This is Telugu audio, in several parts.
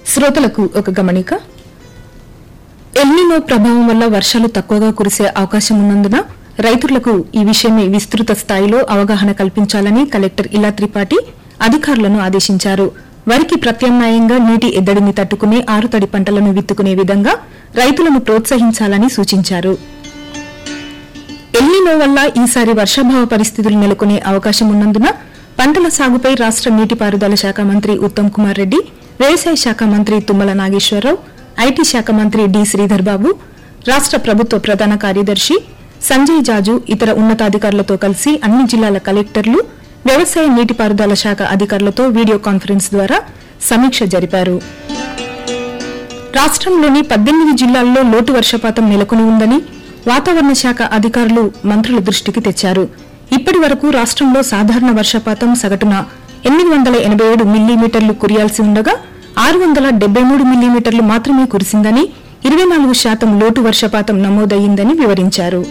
శ్రోతలకు ఒక గమనిక ఎల్నినో ప్రభావం వల్ల వర్షాలు తక్కువగా కురిసే అవకాశం ఉన్నందున రైతులకు ఈ విషయమై విస్తృత స్థాయిలో అవగాహన కల్పించాలని కలెక్టర్ ఇలా త్రిపాఠి అధికారులను ఆదేశించారు వరికి ప్రత్యామ్నాయంగా నీటి ఎద్దడిని తట్టుకునే ఆరుతడి పంటలను విత్తుకునే విధంగా రైతులను ప్రోత్సహించాలని సూచించారు ఎల్నినో వల్ల ఈసారి వర్షాభావ పరిస్థితులు నెలకొనే అవకాశం ఉన్నందున పంటల సాగుపై రాష్ట నీటిపారుదల శాఖ మంత్రి ఉత్తమ్ కుమార్ రెడ్డి వ్యవసాయ శాఖ మంత్రి తుమ్మల నాగేశ్వరరావు ఐటీ శాఖ మంత్రి డి శ్రీధర్ బాబు రాష్ట ప్రభుత్వ ప్రధాన కార్యదర్శి సంజయ్ జాజు ఇతర ఉన్నతాధికారులతో కలిసి అన్ని జిల్లాల కలెక్టర్లు వ్యవసాయ నీటిపారుదల శాఖ అధికారులతో వీడియో కాన్ఫరెన్స్ ద్వారా సమీక్ష జరిపారు రాష్ట్రంలోని పద్దెనిమిది జిల్లాల్లో లోటు వర్షపాతం నెలకొని ఉందని వాతావరణ శాఖ అధికారులు మంత్రుల దృష్టికి తెచ్చారు ఇప్పటి వరకు రాష్ట్రంలో సాధారణ వర్షపాతం సగటున ఎనిమిది వందల ఎనబై ఏడు మిల్లీమీటర్లు కురియాల్సి ఉండగా ఆరు వందల డెబ్బై మూడు మిల్లీమీటర్లు మాత్రమే కురిసిందని ఇరవై నాలుగు శాతం లోటు వర్షపాతం నమోదయ్యిందని వివరించారు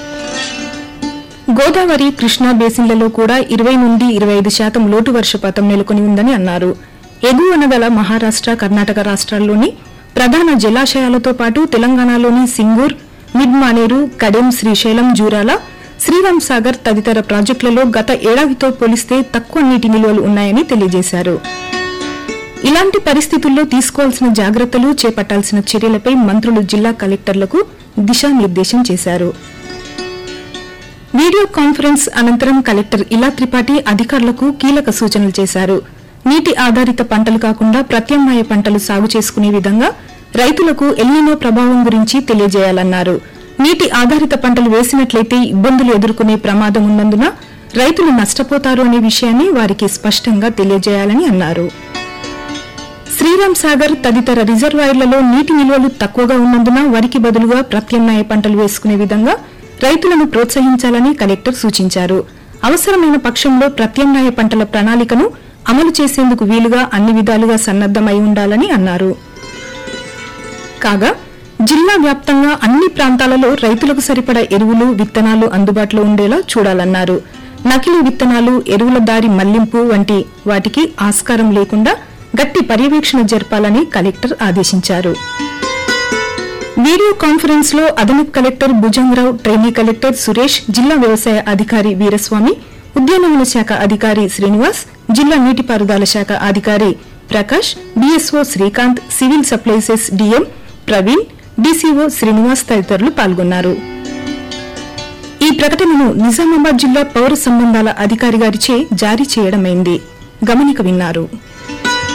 గోదావరి కృష్ణా బేసిన్లలో కూడా ఇరవై నుండి ఇరవై ఐదు శాతం లోటు వర్షపాతం నెలకొని ఉందని అన్నారు ఎగువన గల మహారాష్ట కర్ణాటక రాష్ట్రాల్లోని ప్రధాన జలాశయాలతో పాటు తెలంగాణలోని సింగూర్ మిడ్ మానేరు కడెం శ్రీశైలం జూరాల శ్రీరామ్ సాగర్ తదితర ప్రాజెక్టులలో గత ఏడాదితో పోలిస్తే తక్కువ నీటి నిల్వలు ఉన్నాయని తెలియజేశారు ఇలాంటి పరిస్థితుల్లో తీసుకోవాల్సిన జాగ్రత్తలు చేపట్టాల్సిన చర్యలపై మంత్రులు జిల్లా కలెక్టర్లకు దిశానిర్దేశం చేశారు వీడియో కాన్ఫరెన్స్ అనంతరం కలెక్టర్ ఇలా త్రిపాఠి అధికారులకు కీలక సూచనలు చేశారు నీటి ఆధారిత పంటలు కాకుండా ప్రత్యామ్నాయ పంటలు సాగు చేసుకునే విధంగా రైతులకు ఎల్నినో ప్రభావం గురించి తెలియజేయాలన్నారు నీటి ఆధారిత పంటలు వేసినట్లయితే ఇబ్బందులు ఎదుర్కొనే ప్రమాదం ఉన్నందున రైతులు నష్టపోతారు అనే విషయాన్ని వారికి స్పష్టంగా తెలియజేయాలని అన్నారు శ్రీరామ్ సాగర్ తదితర రిజర్వాయర్లలో నీటి నిల్వలు తక్కువగా ఉన్నందున వరికి బదులుగా ప్రత్యామ్నాయ పంటలు వేసుకునే విధంగా రైతులను ప్రోత్సహించాలని కలెక్టర్ సూచించారు అవసరమైన పక్షంలో ప్రత్యామ్నాయ పంటల ప్రణాళికను అమలు చేసేందుకు వీలుగా అన్ని విధాలుగా సన్నద్దమై ఉండాలని అన్నారు కాగా జిల్లా వ్యాప్తంగా అన్ని ప్రాంతాలలో రైతులకు సరిపడా ఎరువులు విత్తనాలు అందుబాటులో ఉండేలా చూడాలన్నారు నకిలీ విత్తనాలు ఎరువుల దారి మళ్లింపు వంటి వాటికి ఆస్కారం లేకుండా గట్టి పర్యవేక్షణ జరపాలని కలెక్టర్ ఆదేశించారు వీడియో కాన్ఫరెన్స్ లో అదనపు collector Bhujangarao trainee collector Suresh జిల్లా వ్యవసాయ అధికారి వీరస్వామి ఉద్యానవన శాఖ అధికారి శ్రీనివాస్ జిల్లా నీటిపారుదల శాఖ అధికారి Prakash BSO Srikanth civil supplies DM Praveen DCO Srinivas తదితరులు పాల్గొన్నారు ఈ ప్రకటనను నిజామాబాద్ జిల్లా పౌర సంబంధాల అధికారి గారిచే జారీ చేయడమైంది గమనిక విన్నారు